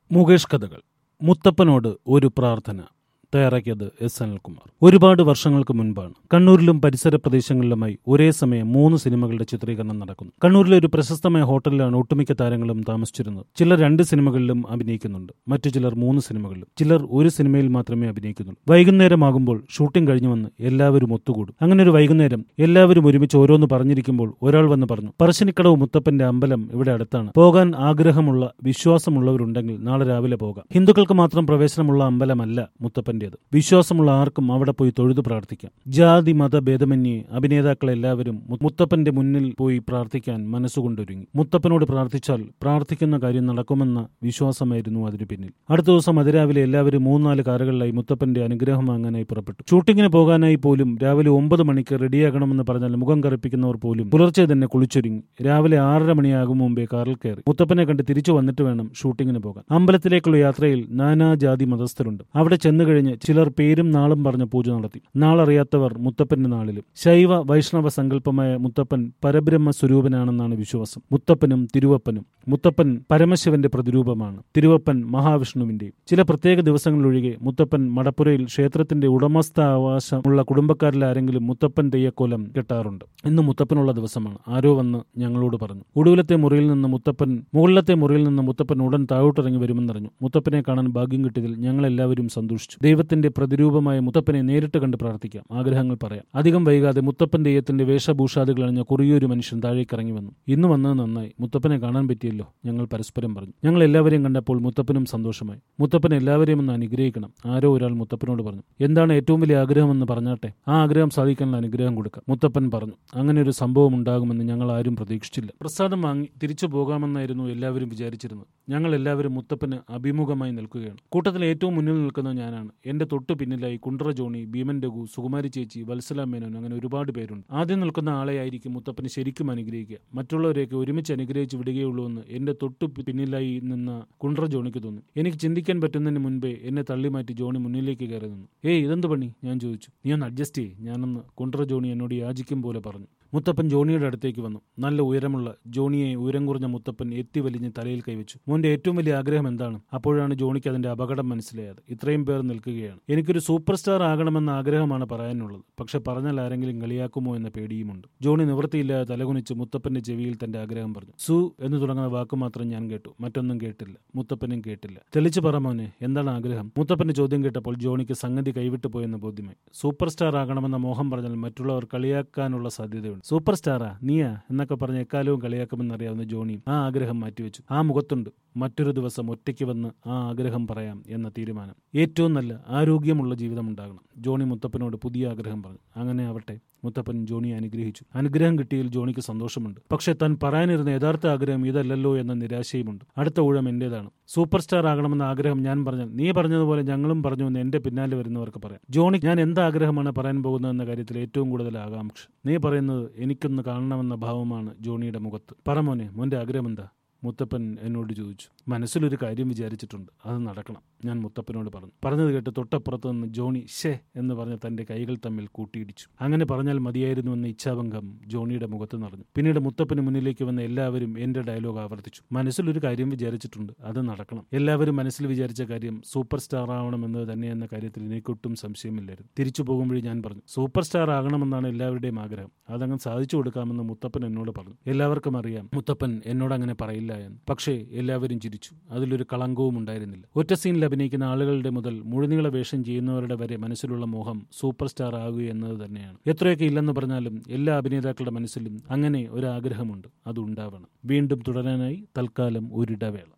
മുകേഷ് കഥകൾ മുത്തപ്പനോട് ഒരു പ്രാർത്ഥന തയ്യാറാക്കിയത് എസ് അനിൽകുമാർ ഒരുപാട് വർഷങ്ങൾക്ക് മുൻപാണ് കണ്ണൂരിലും പരിസര പ്രദേശങ്ങളിലുമായി ഒരേ സമയം മൂന്ന് സിനിമകളുടെ ചിത്രീകരണം നടക്കുന്നു കണ്ണൂരിലെ ഒരു പ്രശസ്തമായ ഹോട്ടലിലാണ് ഒട്ടുമിക്ക താരങ്ങളും താമസിച്ചിരുന്നത് ചിലർ രണ്ട് സിനിമകളിലും അഭിനയിക്കുന്നുണ്ട് മറ്റു ചിലർ മൂന്ന് സിനിമകളിലും ചിലർ ഒരു സിനിമയിൽ മാത്രമേ അഭിനയിക്കുന്നുള്ളൂ വൈകുന്നേരമാകുമ്പോൾ ഷൂട്ടിംഗ് കഴിഞ്ഞു വന്ന് എല്ലാവരും ഒത്തുകൂടും അങ്ങനെ ഒരു വൈകുന്നേരം എല്ലാവരും ഒരുമിച്ച് ഓരോന്ന് പറഞ്ഞിരിക്കുമ്പോൾ ഒരാൾ വന്ന് പറഞ്ഞു പറശ്ശിനിക്കടവ് മുത്തപ്പന്റെ അമ്പലം ഇവിടെ അടുത്താണ് പോകാൻ ആഗ്രഹമുള്ള വിശ്വാസമുള്ളവരുണ്ടെങ്കിൽ നാളെ രാവിലെ പോകാം ഹിന്ദുക്കൾക്ക് മാത്രം പ്രവേശനമുള്ള അമ്പലമല്ല മുത്തപ്പന്റേത് വിശ്വാസമുള്ള ആർക്കും അവിടെ പോയി തൊഴുതു പ്രാർത്ഥിക്കാം ജാതി മത ഭേദമന്യേ അഭിനേതാക്കൾ എല്ലാവരും മു- മുത്തപ്പന്റെ മുന്നിൽ പോയി പ്രാർത്ഥിക്കാൻ മനസ്സുകൊണ്ടൊരുങ്ങി മുത്തപ്പനോട് പ്രാർത്ഥിച്ചാൽ പ്രാർത്ഥിക്കുന്ന കാര്യം നടക്കുമെന്ന വിശ്വാസമായിരുന്നു അതിനു പിന്നിൽ അടുത്ത ദിവസം അതിരാവിലെ എല്ലാവരും മൂന്നാല് കാറുകളിലായി മുത്തപ്പന്റെ അനുഗ്രഹം വാങ്ങാനായി പുറപ്പെട്ടു ഷൂട്ടിങ്ങിന് പോകാനായി പോലും രാവിലെ ഒമ്പത് മണിക്ക് റെഡിയാകണമെന്ന് പറഞ്ഞാൽ മുഖം കറുപ്പിക്കുന്നവർ പോലും പുലർച്ചെ തന്നെ കുളിച്ചൊരുങ്ങി രാവിലെ ആറര മണിയാകും മുമ്പേ കാറിൽ കയറി മുത്തപ്പനെ കണ്ട് തിരിച്ചു വന്നിട്ട് വേണം ഷൂട്ടിങ്ങിന് പോകാൻ അമ്പലത്തിലേക്കുള്ള യാത്രയിൽ നാനാജാതി മതസ്ഥരുണ്ട് അവിടെ ചെന്നു കഴിഞ്ഞ് ചിലർ പേരും നാളും പറഞ്ഞ പൂജ നടത്തി നാളറിയാത്തവർ മുത്തപ്പന്റെ നാളിലും ശൈവ വൈഷ്ണവ സങ്കല്പമായ മുത്തപ്പൻ പരബ്രഹ്മ സ്വരൂപനാണെന്നാണ് വിശ്വാസം മുത്തപ്പനും തിരുവപ്പനും മുത്തപ്പൻ പരമശിവന്റെ പ്രതിരൂപമാണ് തിരുവപ്പൻ മഹാവിഷ്ണുവിന്റെയും ചില പ്രത്യേക ദിവസങ്ങളിലൊഴികെ മുത്തപ്പൻ മടപ്പുരയിൽ ക്ഷേത്രത്തിന്റെ ഉടമസ്ഥാവകാശമുള്ള കുടുംബക്കാരിൽ ആരെങ്കിലും മുത്തപ്പൻ തെയ്യക്കോലം കെട്ടാറുണ്ട് ഇന്ന് മുത്തപ്പനുള്ള ദിവസമാണ് ആരോ വന്ന് ഞങ്ങളോട് പറഞ്ഞു ഒടുവിലത്തെ മുറിയിൽ നിന്ന് മുത്തപ്പൻ മുകളിലത്തെ മുറിയിൽ നിന്ന് മുത്തപ്പൻ ഉടൻ താഴോട്ടിറങ്ങി വരുമെന്നറിഞ്ഞു മുത്തപ്പനെ കാണാൻ ഭാഗ്യം കിട്ടിയതിൽ ഞങ്ങൾ എല്ലാവരും സന്തോഷിച്ചു ദൈവത്തിന്റെ പ്രതിരൂപമായ മുത്തപ്പനെ നേരിട്ട് കണ്ട് പ്രാർത്ഥിക്കാം ആഗ്രഹങ്ങൾ പറയാം അധികം വൈകാതെ മുത്തപ്പൻ തെയ്യത്തിന്റെ വേഷഭൂഷാദികൾ അണിഞ്ഞ കുറിയൊരു മനുഷ്യൻ താഴേക്ക് ഇറങ്ങി വന്നു ഇന്ന് വന്നത് നന്നായി മുത്തപ്പനെ കാണാൻ പറ്റിയല്ലോ ഞങ്ങൾ പരസ്പരം പറഞ്ഞു ഞങ്ങൾ എല്ലാവരെയും കണ്ടപ്പോൾ മുത്തപ്പനും സന്തോഷമായി മുത്തപ്പൻ എല്ലാവരെയും ഒന്ന് അനുഗ്രഹിക്കണം ആരോ ഒരാൾ മുത്തപ്പനോട് പറഞ്ഞു എന്താണ് ഏറ്റവും വലിയ ആഗ്രഹമെന്ന് പറഞ്ഞാട്ടെ ആ ആഗ്രഹം സാധിക്കാനുള്ള അനുഗ്രഹം കൊടുക്കാം മുത്തപ്പൻ പറഞ്ഞു അങ്ങനെ ഒരു സംഭവം ഉണ്ടാകുമെന്ന് ഞങ്ങൾ ആരും പ്രതീക്ഷിച്ചില്ല പ്രസാദം വാങ്ങി തിരിച്ചു പോകാമെന്നായിരുന്നു എല്ലാവരും വിചാരിച്ചിരുന്നത് ഞങ്ങൾ എല്ലാവരും മുത്തപ്പന് അഭിമുഖമായി നിൽക്കുകയാണ് കൂട്ടത്തിൽ ഏറ്റവും മുന്നിൽ നിൽക്കുന്നത് ഞാനാണ് എന്റെ തൊട്ടു പിന്നിലായി കുണ്ട്ര ജോണി ഭീമൻ രഘു സുകുമാരി ചേച്ചി വത്സല മേനോൻ അങ്ങനെ ഒരുപാട് പേരുണ്ട് ആദ്യം നിൽക്കുന്ന ആളെയായിരിക്കും മുത്തപ്പന് ശരിക്കും അനുഗ്രഹിക്കുക മറ്റുള്ളവരെയൊക്കെ ഒരുമിച്ച് അനുഗ്രഹിച്ച് വിടുകയുള്ളൂ എന്ന് എന്റെ തൊട്ടു പിന്നിലായി നിന്ന കുണ്ട്ര ജോണിക്ക് തോന്നി എനിക്ക് ചിന്തിക്കാൻ പറ്റുന്നതിന് മുൻപേ എന്നെ തള്ളി മാറ്റി ജോണി മുന്നിലേക്ക് കയറി നിന്നു ഏയ് ഇതെന്ത് പണി ഞാൻ ചോദിച്ചു നീ ഒന്ന് അഡ്ജസ്റ്റ് ചെയ്യ് ഞാനൊന്ന് കുണ്ട്ര ജോണി എന്നോട് യാചിക്കും പോലെ പറഞ്ഞു മുത്തപ്പൻ ജോണിയുടെ അടുത്തേക്ക് വന്നു നല്ല ഉയരമുള്ള ജോണിയെ ഉയരം കുറഞ്ഞ മുത്തപ്പൻ എത്തി വലിഞ്ഞ് തലയിൽ കൈവച്ചു മോന്റെ ഏറ്റവും വലിയ ആഗ്രഹം എന്താണ് അപ്പോഴാണ് ജോണിക്ക് അതിന്റെ അപകടം മനസ്സിലായത് ഇത്രയും പേർ നിൽക്കുകയാണ് എനിക്കൊരു സൂപ്പർ സ്റ്റാർ ആകണമെന്ന ആഗ്രഹമാണ് പറയാനുള്ളത് പക്ഷെ പറഞ്ഞാൽ ആരെങ്കിലും കളിയാക്കുമോ എന്ന പേടിയുമുണ്ട് ജോണി നിവൃത്തിയില്ലാതെ തലകുനിച്ച് മുത്തപ്പന്റെ ചെവിയിൽ തന്റെ ആഗ്രഹം പറഞ്ഞു സു എന്ന് തുടങ്ങുന്ന വാക്ക് മാത്രം ഞാൻ കേട്ടു മറ്റൊന്നും കേട്ടില്ല മുത്തപ്പനും കേട്ടില്ല തെളിച്ചു പറ മോനെ എന്താണ് ആഗ്രഹം മുത്തപ്പന്റെ ചോദ്യം കേട്ടപ്പോൾ ജോണിക്ക് സംഗതി കൈവിട്ടു പോയെന്ന് ബോധ്യമായി സൂപ്പർ സ്റ്റാർ ആകണമെന്ന മോഹം പറഞ്ഞാൽ മറ്റുള്ളവർ കളിയാക്കാനുള്ള സാധ്യതയുണ്ട് സൂപ്പർ സ്റ്റാറാ നീയാ എന്നൊക്കെ പറഞ്ഞ് എക്കാലവും കളിയാക്കുമെന്നറിയാവുന്ന ജോണിയും ആ ആഗ്രഹം മാറ്റിവെച്ചു ആ മുഖത്തുണ്ട് മറ്റൊരു ദിവസം ഒറ്റയ്ക്ക് വന്ന് ആ ആഗ്രഹം പറയാം എന്ന തീരുമാനം ഏറ്റവും നല്ല ആരോഗ്യമുള്ള ജീവിതം ഉണ്ടാകണം ജോണി മുത്തപ്പനോട് പുതിയ ആഗ്രഹം പറഞ്ഞു അങ്ങനെ ആവട്ടെ മുത്തപ്പൻ ജോണിയെ അനുഗ്രഹിച്ചു അനുഗ്രഹം കിട്ടിയതിൽ ജോണിക്ക് സന്തോഷമുണ്ട് പക്ഷെ താൻ പറയാനിരുന്ന യഥാർത്ഥ ആഗ്രഹം ഇതല്ലല്ലോ എന്ന നിരാശയുമുണ്ട് അടുത്ത ഊഴം എന്റേതാണ് സൂപ്പർ സ്റ്റാർ ആകണമെന്ന ആഗ്രഹം ഞാൻ പറഞ്ഞാൽ നീ പറഞ്ഞതുപോലെ ഞങ്ങളും പറഞ്ഞു എന്ന് എന്റെ പിന്നാലെ വരുന്നവർക്ക് പറയാം ജോണി ഞാൻ എന്ത് ആഗ്രഹമാണ് പറയാൻ പോകുന്നതെന്ന കാര്യത്തിൽ ഏറ്റവും കൂടുതൽ ആകാംക്ഷ നീ പറയുന്നത് എനിക്കൊന്ന് കാണണമെന്ന ഭാവമാണ് ജോണിയുടെ മുഖത്ത് പറ മോനെ മോന്റെ ആഗ്രഹം എന്താ മുത്തപ്പൻ എന്നോട് ചോദിച്ചു മനസ്സിലൊരു കാര്യം വിചാരിച്ചിട്ടുണ്ട് അത് നടക്കണം ഞാൻ മുത്തപ്പനോട് പറഞ്ഞു പറഞ്ഞത് കേട്ട് തൊട്ടപ്പുറത്ത് നിന്ന് ജോണി ഷേ എന്ന് പറഞ്ഞ് തന്റെ കൈകൾ തമ്മിൽ കൂട്ടിയിടിച്ചു അങ്ങനെ പറഞ്ഞാൽ മതിയായിരുന്നുവെന്ന ഇച്ഛാഭംഗം ജോണിയുടെ മുഖത്ത് നിറഞ്ഞു പിന്നീട് മുത്തപ്പന് മുന്നിലേക്ക് വന്ന എല്ലാവരും എന്റെ ഡയലോഗ് ആവർത്തിച്ചു മനസ്സിലൊരു കാര്യം വിചാരിച്ചിട്ടുണ്ട് അത് നടക്കണം എല്ലാവരും മനസ്സിൽ വിചാരിച്ച കാര്യം സൂപ്പർ സ്റ്റാർ ആവണമെന്നത് തന്നെയെന്ന കാര്യത്തിൽ എനിക്കൊട്ടും സംശയമില്ലായിരുന്നു തിരിച്ചു പോകുമ്പോഴേ ഞാൻ പറഞ്ഞു സൂപ്പർ സ്റ്റാർ ആകണമെന്നാണ് എല്ലാവരുടെയും ആഗ്രഹം അതങ്ങ് സാധിച്ചു കൊടുക്കാമെന്ന് മുത്തപ്പൻ എന്നോട് പറഞ്ഞു എല്ലാവർക്കും അറിയാം മുത്തപ്പൻ എന്നോട് അങ്ങനെ പറയില്ല എന്ന് പക്ഷേ എല്ലാവരും ചിരിച്ചു അതിലൊരു കളങ്കവും ഉണ്ടായിരുന്നില്ല ഒറ്റ സീനിൽ അഭിനയിക്കുന്ന ആളുകളുടെ മുതൽ മുഴുനീള വേഷം ചെയ്യുന്നവരുടെ വരെ മനസ്സിലുള്ള മോഹം സൂപ്പർ സ്റ്റാർ ആകുക എന്നത് തന്നെയാണ് എത്രയൊക്കെ ഇല്ലെന്ന് പറഞ്ഞാലും എല്ലാ അഭിനേതാക്കളുടെ മനസ്സിലും അങ്ങനെ ഒരു ആഗ്രഹമുണ്ട് അത് ഉണ്ടാവണം വീണ്ടും തുടരാനായി തൽക്കാലം ഒരിടവേള